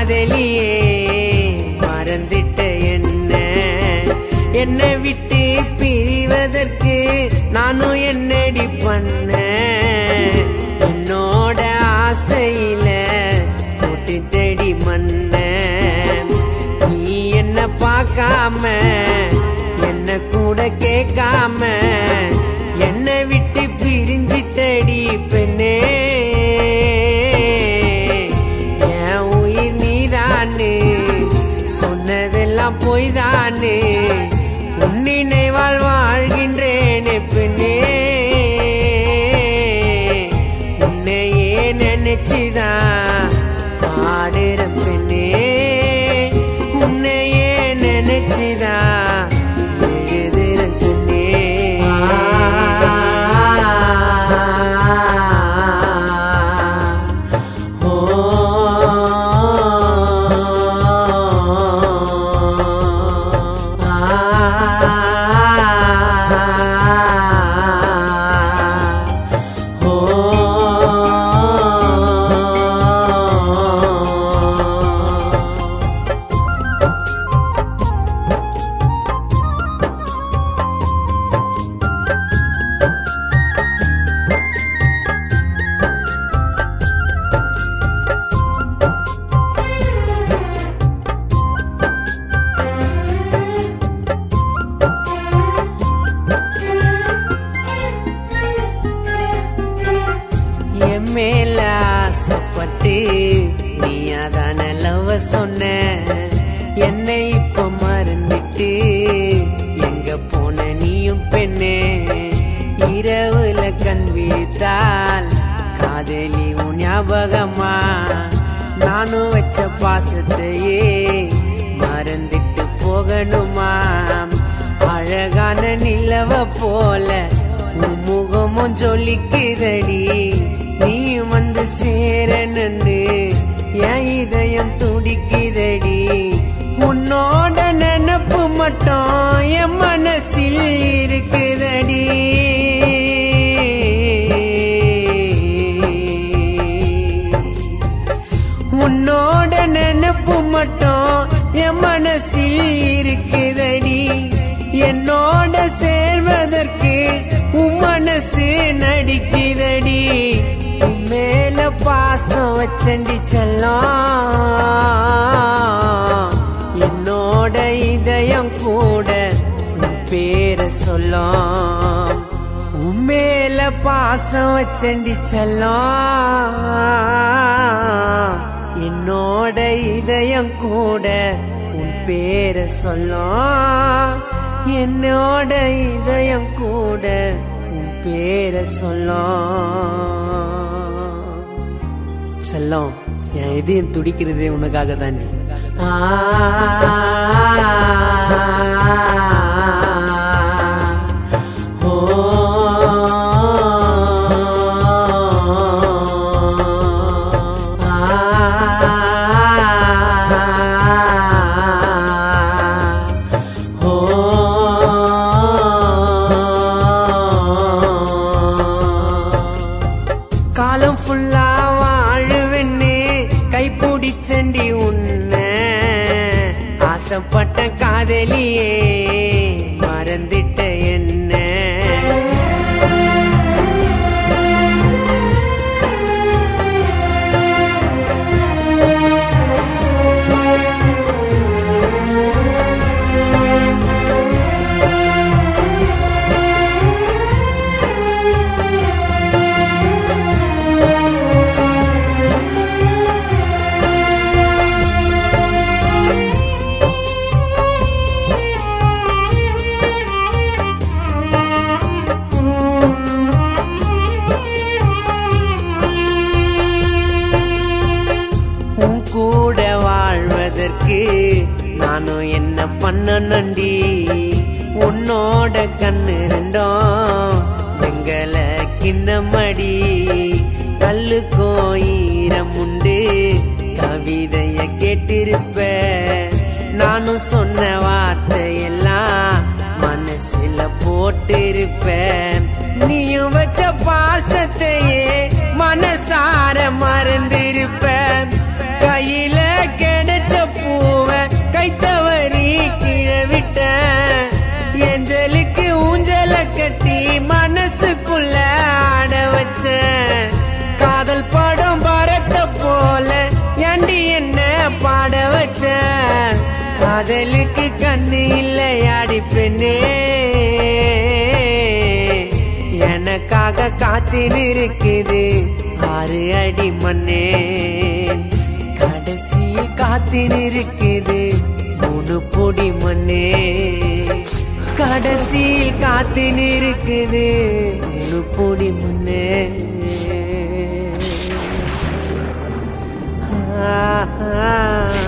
காதலியே மறந்துட்ட என்ன என்னை விட்டு பிரிவதற்கு நானும் என்னடி பண்ண என்னோட ஆசையில போட்டுட்டடி மண்ண நீ என்ன பார்க்காம என்ன கூட கேட்காம என்னை விட்டு பிரிஞ்சிட்டடி பெண்ணே என் உயிர் நீதானே சொன்னதெல்லாம் பொய்தானே உன் நினைவால் வாழ்கின்றேனே பெண்ணே உன்னையே நினைச்சுதான் பாடுற பெண்ணே உன்னையே நினைச்சுதான் எழுதுற கண்ணே ஓ என் மேல ஆசைப்பட்டு நீ அதான லவ் சொன்ன என்னை இப்ப மறந்துட்டு எங்க போன நீயும் பெண்ணே இரவுல கண் விழித்தால் காதலி உன் ஞாபகமா நானும் வச்ச பாசத்தையே மறந்துட்டு போகணுமா அழகான நிலவ போல உன் முகமும் ஜொலிக்குதடி நீ வந்து சேரனன்னு என் இதயம் துடிக்குதடி உன்னோட நினப்பு மட்டும் என் மனசில் இருக்குதடி உன்னோட நினப்பு மட்டும் என் மனசில் இருக்குதடி என்னோட சேர்வதற்கு உன் மனசு நடிக்குதடி உன் மேல பாசம் வச்சண்டி செல்லம் என்னோட இதயம் கூட உன் பேரை சொல்லும் உன் மேல பாசம் வச்சண்டி செல்லம் என்னோட இதயம் கூட உன் பேரை சொல்லும் என்னோட இதயம் கூட உன் பேரை சொல்லும் செல்லம் என் இதயம் துடிக்கிறதே உனக்காக தாண்டி காலம் ஃபுல்லா வாழுவென்னு கைப்பிடிச்சண்டி உன்ன ஆசைப்பட்ட காதலியே மறந்துட்ட என்ன உன் கூட வாழ்வதற்கு நானும் என்ன பண்ணணுண்டி உன்னோட கண்ணு ரெண்டும் வெங்கல கிண்ணமடி கல்லுக்கும் ஈரம் உண்டு கவிதைய கேட்டிருப்ப நானும் சொன்ன வார்த்தையெல்லாம் மனசுல போட்டிருப்பேன் நீயும் வச்ச பாசத்தையே மனசார மறந்திருப்பேன் கையில கென காதலுக்கு கண்ணு இல்லையாடி பெண்ணே எனக்காக காத்தின்னு இருக்குது ஆறு அடி மண்ணே கடைசியில் காத்தின்னு இருக்குது மூணு பொடி மண்ணே கடைசியில் காத்தின்னு இருக்குது மூணு பொடி மண்ணே ஆ ஆ